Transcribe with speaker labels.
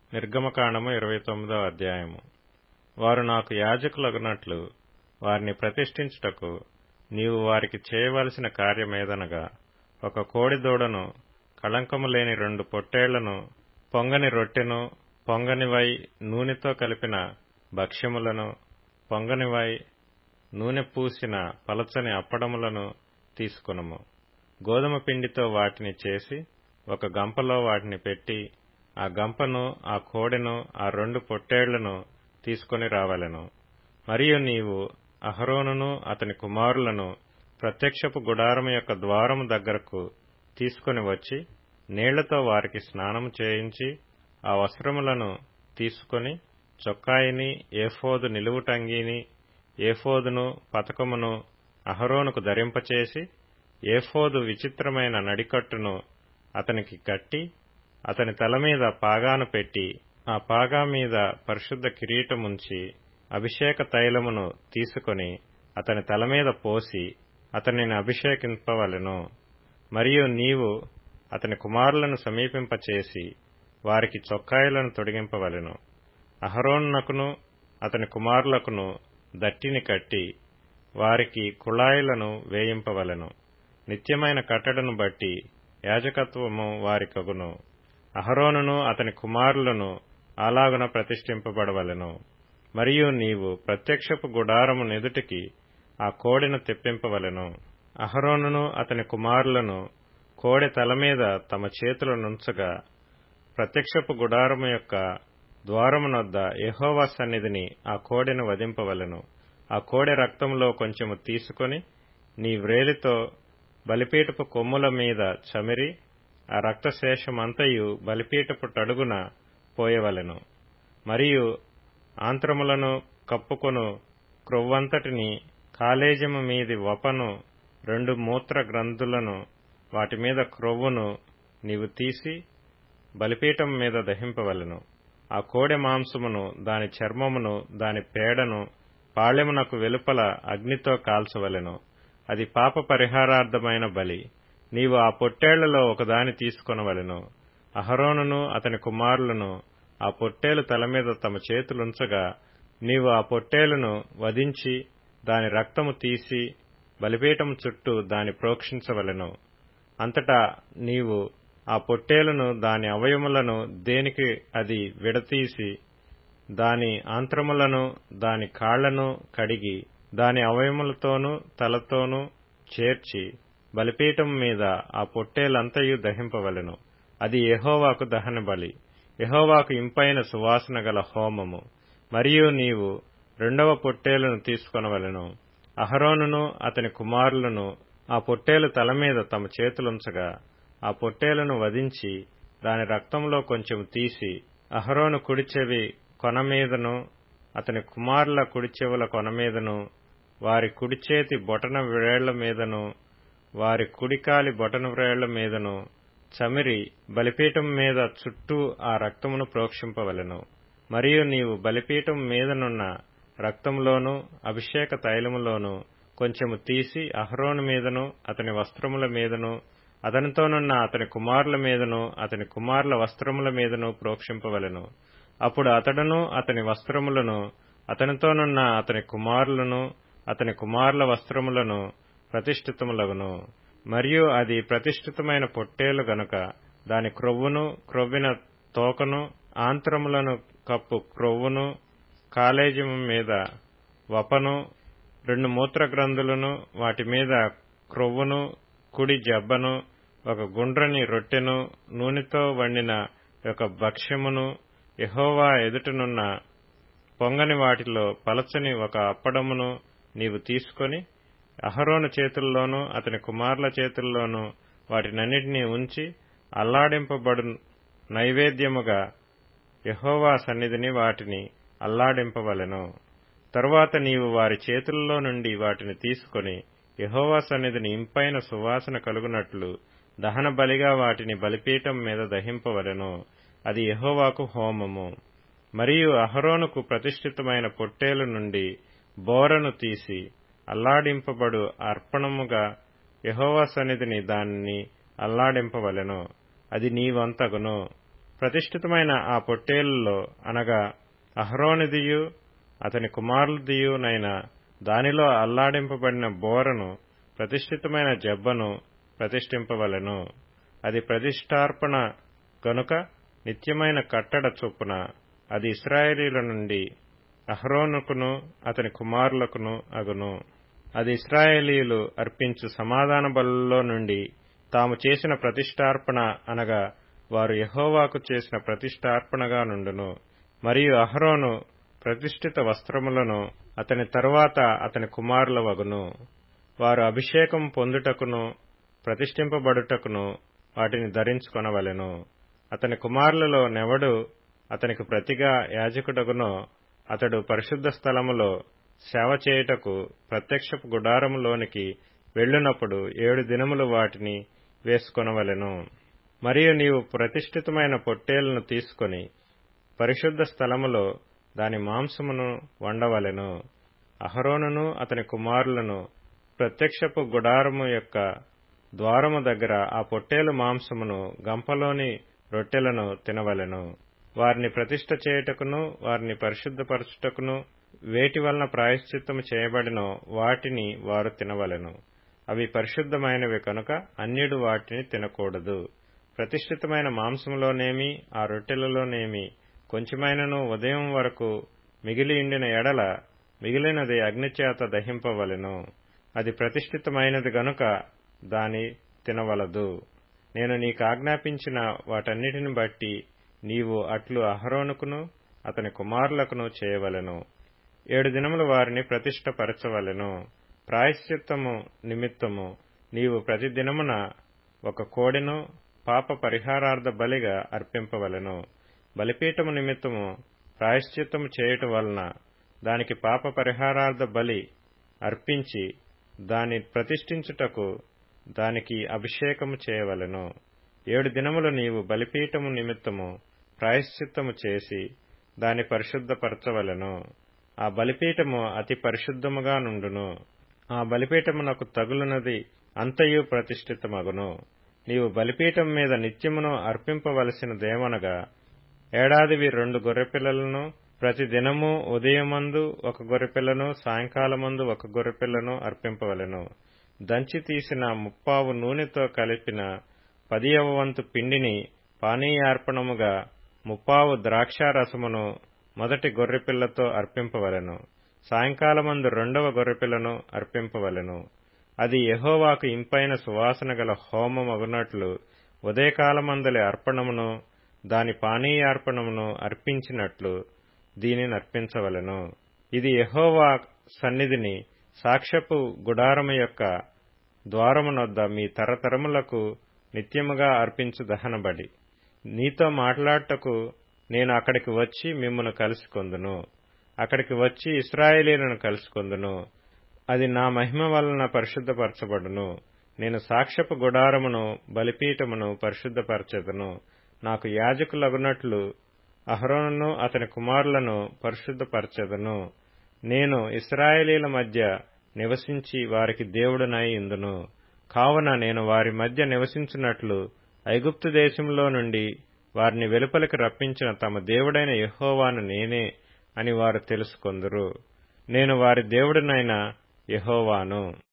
Speaker 1: నిర్గమకాండము ఇరవై తొమ్మిదవ అధ్యాయము వారు నాకు యాజకులగునట్లు వారిని ప్రతిష్ఠించుటకు నీవు వారికి చేయవలసిన కార్యమేదనగా ఒక కోడిదూడను కళంకము లేని రెండు పొట్టేళ్లను పొంగని రొట్టెను పొంగనివై నూనెతో కలిపిన భక్ష్యములను పొంగనివై నూనె పూసిన పలచని అప్పడములను తీసుకునుము గోధుమ పిండితో వాటిని చేసి ఒక గంపలో వాటిని పెట్టి ఆ గంపను ఆ కోడెను ఆ రెండు పొట్టేళ్లను తీసుకొని రావలెను మరియు నీవు అహరోనును అతని కుమారులను ప్రత్యక్షపు గుడారము యొక్క ద్వారము దగ్గరకు తీసుకొని వచ్చి నీళ్లతో వారికి స్నానము చేయించి ఆ వస్త్రములను తీసుకొని చొక్కాయిని ఏఫోదు నిలువుటంగీని ఏఫోదును పతకమును అహరోనుకు ధరింపచేసి ఏఫోదు విచిత్రమైన నడికట్టును అతనికి కట్టి అతని తల మీద పాగాను పెట్టి ఆ పాగా మీద పరిశుద్ధ కిరీటముంచి అభిషేక తైలమును తీసుకొని అతని తల మీద పోసి అతనిని అభిషేకింపవలెను మరియు నీవు అతని కుమారులను సమీపింపచేసి వారికి చొక్కాయిలను తొడిగింపవలెను అహరోన్నకును అతని కుమారులకును దట్టిని కట్టి వారికి కుళాయిలను వేయింపవలెను నిత్యమైన కట్టడను బట్టి యాజకత్వము వారికగును అహరోనును అతని కుమారులను అలాగున ప్రతిష్ఠింపబడవలెను మరియు నీవు ప్రత్యక్షపు గుడారము నెదుటికి ఆ కోడెను తెప్పింపవలెను అహరోనును అతని కుమారులను కోడె తల మీద తమ చేతుల నుంచగా ప్రత్యక్షపు గుడారము యొక్క ద్వారమునొద్ద యహోవా సన్నిధిని ఆ కోడెను వధింపవలెను ఆ కోడె రక్తంలో కొంచెము తీసుకొని నీ వ్రేలితో బలిపీటపు కొమ్ముల మీద చమిరి ఆ రక్తశేషమంతయు బలిపీటపు టడుగున పోయవలెను మరియు ఆంత్రములను కప్పుకొను క్రొవ్వంతటిని కాలేజము మీది వపను రెండు మూత్ర గ్రంథులను వాటి మీద క్రొవ్వును నీవు తీసి బలిపీఠం మీద దహింపవలెను ఆ కోడె మాంసమును దాని చర్మమును దాని పేడను పాళెమునకు వెలుపల అగ్నితో కాల్చవలెను అది పాప పరిహారార్థమైన బలి నీవు ఆ పొట్టేళ్లలో ఒకదాని తీసుకొనవలెను అహరోనును అతని కుమారులను ఆ పొట్టేలు తల మీద తమ చేతులుంచగా నీవు ఆ పొట్టేలును వధించి దాని రక్తము తీసి బలిపీఠం చుట్టూ దాని ప్రోక్షించవలెను అంతటా నీవు ఆ పొట్టేలును దాని అవయములను దేనికి అది విడతీసి దాని ఆంత్రములను దాని కాళ్లను కడిగి దాని అవయములతోనూ తలతోనూ చేర్చి బలిపీఠం మీద ఆ పొట్టేలంతయు దహింపవలెను అది యహోవాకు దహన బలి యహోవాకు ఇంపైన సువాసన గల హోమము మరియు నీవు రెండవ పొట్టేలును తీసుకొనవలెను అహరోనును అతని కుమారులను ఆ పొట్టేలు తల మీద తమ చేతులుంచగా ఆ పొట్టేలను వధించి దాని రక్తంలో కొంచెం తీసి అహరోను కుడిచెవి కొన మీదను అతని కుమారుల కుడిచెవుల కొన మీదను వారి కుడిచేతి బొటన వ్రేళ్ల మీదను వారి కుడికాలి బొటన వ్రేళ్ల మీదను చమిరి బలిపీఠం మీద చుట్టూ ఆ రక్తమును ప్రోక్షింపవలెను మరియు నీవు బలిపీఠం మీదనున్న రక్తంలోను అభిషేక తైలములోను కొంచెము తీసి అహరోను మీదను అతని వస్త్రముల మీదను అతనితోనున్న అతని కుమారుల మీదను అతని కుమారుల వస్త్రముల మీదను ప్రోక్షింపవలెను అప్పుడు అతడును అతని వస్త్రములను అతనితోనున్న అతని కుమారులను అతని కుమారుల వస్త్రములను ప్రతిష్ఠితములగును మరియు అది ప్రతిష్ఠితమైన పొట్టేలు గనుక దాని క్రొవ్వును క్రొవ్విన తోకను ఆంత్రములను కప్పు క్రొవ్వును కాలేజము మీద వపను రెండు మూత్ర గ్రంథులను వాటి మీద క్రొవ్వును కుడి జబ్బను ఒక గుండ్రని రొట్టెను నూనెతో వండిన ఒక భక్ష్యమును యహోవా ఎదుటనున్న పొంగని వాటిలో పలచని ఒక అప్పడమును నీవు తీసుకొని అహరోను చేతుల్లోనూ అతని కుమారుల చేతుల్లోనూ వాటినన్నిటినీ ఉంచి అల్లాడింపబడు నైవేద్యముగా యహోవా సన్నిధిని వాటిని అల్లాడింపవలెను తరువాత నీవు వారి చేతుల్లో నుండి వాటిని తీసుకొని యహోవా సన్నిధిని ఇంపైన సువాసన కలుగునట్లు దహన బలిగా వాటిని బలిపీఠం మీద దహింపవలెను అది యహోవాకు హోమము మరియు అహరోనుకు ప్రతిష్ఠితమైన పొట్టేలు నుండి బోరను తీసి అల్లాడింపబడు అర్పణముగా యహోవా సన్నిధిని దానిని అల్లాడింపవలెను అది నీ వంతగును ప్రతిష్ఠితమైన ఆ పొట్టేలులో అనగా అహరోనిదియు అతని కుమారులదియునైన దానిలో అల్లాడింపబడిన బోరను ప్రతిష్ఠితమైన జబ్బను ప్రతిష్ఠింపవలెను అది ప్రతిష్టార్పణ గనుక నిత్యమైన కట్టడ చొప్పున అది ఇస్రాయేలీల నుండి అహరోనుకును అతని కుమారులకును అగును అది ఇస్రాయేలీలు అర్పించు సమాధాన బలుల్లో నుండి తాము చేసిన ప్రతిష్టార్పణ అనగా వారు యహోవాకు చేసిన ప్రతిష్టార్పణగా నుండును మరియు అహరోను ప్రతిష్ఠిత వస్త్రములను అతని తరువాత అతని కుమారుల వగును వారు అభిషేకం పొందుటకును ప్రతిష్ఠింపబడుటకును వాటిని ధరించుకొనవలెను అతని కుమారులలో నెవడు అతనికి ప్రతిగా యాజకుడగునో అతడు పరిశుద్ధ స్థలములో సేవ చేయుటకు ప్రత్యక్షపు గుడారములోనికి వెళ్ళునప్పుడు ఏడు దినములు వాటిని వేసుకొనవలెను మరియు నీవు ప్రతిష్ఠితమైన పొట్టేలను తీసుకొని పరిశుద్ధ స్థలములో దాని మాంసమును వండవలెను అహరోనును అతని కుమారులను ప్రత్యక్షపు గుడారము యొక్క ద్వారము దగ్గర ఆ పొట్టేలు మాంసమును గంపలోని రొట్టెలను తినవలెను వారిని ప్రతిష్ఠ చేయుటకును వారిని పరిశుద్ధపరచుటకును వేటి వలన ప్రాయశ్చిత్తము చేయబడినో వాటిని వారు తినవలెను అవి పరిశుద్ధమైనవి కనుక అన్యుడు వాటిని తినకూడదు ప్రతిష్ఠితమైన మాంసములోనేమి ఆ రొట్టెలలోనేమి కొంచెమైనను ఉదయం వరకు మిగిలి ఉండిన ఎడల మిగిలినది అగ్నిచేత దహింపవలెను అది ప్రతిష్ఠితమైనది గనుక దాని తినవలదు నేను నీకు ఆజ్ఞాపించిన వాటన్నిటిని బట్టి నీవు అట్లు అహరోనుకును అతని కుమారులకును చేయవలెను ఏడు దినములు వారిని ప్రతిష్టపరచవలెను ప్రాయశ్చిత్తము నిమిత్తము నీవు ప్రతి దినమున ఒక కోడెను పాప పరిహారార్థ బలిగా అర్పింపవలెను బలిపీఠము నిమిత్తము ప్రాయశ్చిత్తము చేయుట వలన దానికి పాప పరిహారార్థ బలి అర్పించి దాని ప్రతిష్ఠించుటకు దానికి అభిషేకము చేయవలెను ఏడు దినములు నీవు బలిపీఠము నిమిత్తము ప్రాయశ్చిత్తము చేసి దాని పరిశుద్ధపరచవలెను ఆ బలిపీఠము అతి పరిశుద్ధముగా నుండును ఆ బలిపీఠమునకు తగులునది అంతయు ప్రతిష్ఠితమగును నీవు బలిపీఠం మీద నిత్యమును అర్పింపవలసినదేమనగా ఏడాదివి రెండు గొర్రెపిల్లలను ప్రతి దినము ఉదయమందు ఒక గొర్రెపిల్లను సాయంకాలమందు ఒక గొర్రెపిల్లను అర్పింపవలెను దంచి తీసిన ముప్పావు నూనెతో కలిపిన పదియవ వంతు పిండిని పానీయార్పణముగా ముప్పావు ద్రాక్షారసమును మొదటి గొర్రెపిల్లతో అర్పింపవలెను సాయంకాలమందు రెండవ గొర్రెపిల్లను అర్పింపవలెను అది యహోవాకు ఇంపైన సువాసన గల హోమమగునట్లు ఉదయకాలమందలి అర్పణమును దాని పానీయార్పణమును అర్పించినట్లు దీనిని అర్పించవలెను ఇది యహోవా సన్నిధిని సాక్ష్యపు గుడారము యొక్క ద్వారమునొద్ద మీ తరతరములకు నిత్యముగా అర్పించు దహనబడి నీతో మాట్లాడటకు నేను అక్కడికి వచ్చి మిమ్మను కలుసుకొందును అక్కడికి వచ్చి ఇస్రాయేలీలను కలుసుకొందును అది నా మహిమ వలన పరిశుద్ధపరచబడును నేను సాక్ష్యపు గుడారమును బలిపీఠమును పరిశుద్ధపరచెదను నాకు యాజకులగునట్లు అహరోనును అతని కుమారులను పరిశుద్ధపరచెదను నేను ఇస్రాయేలీల మధ్య నివసించి వారికి దేవుడునై ఇందును కావున నేను వారి మధ్య నివసించినట్లు ఐగుప్తు దేశంలో నుండి వారిని వెలుపలికి రప్పించిన తమ దేవుడైన యహోవాను నేనే అని వారు తెలుసుకొందురు నేను వారి దేవుడినైన యహోవాను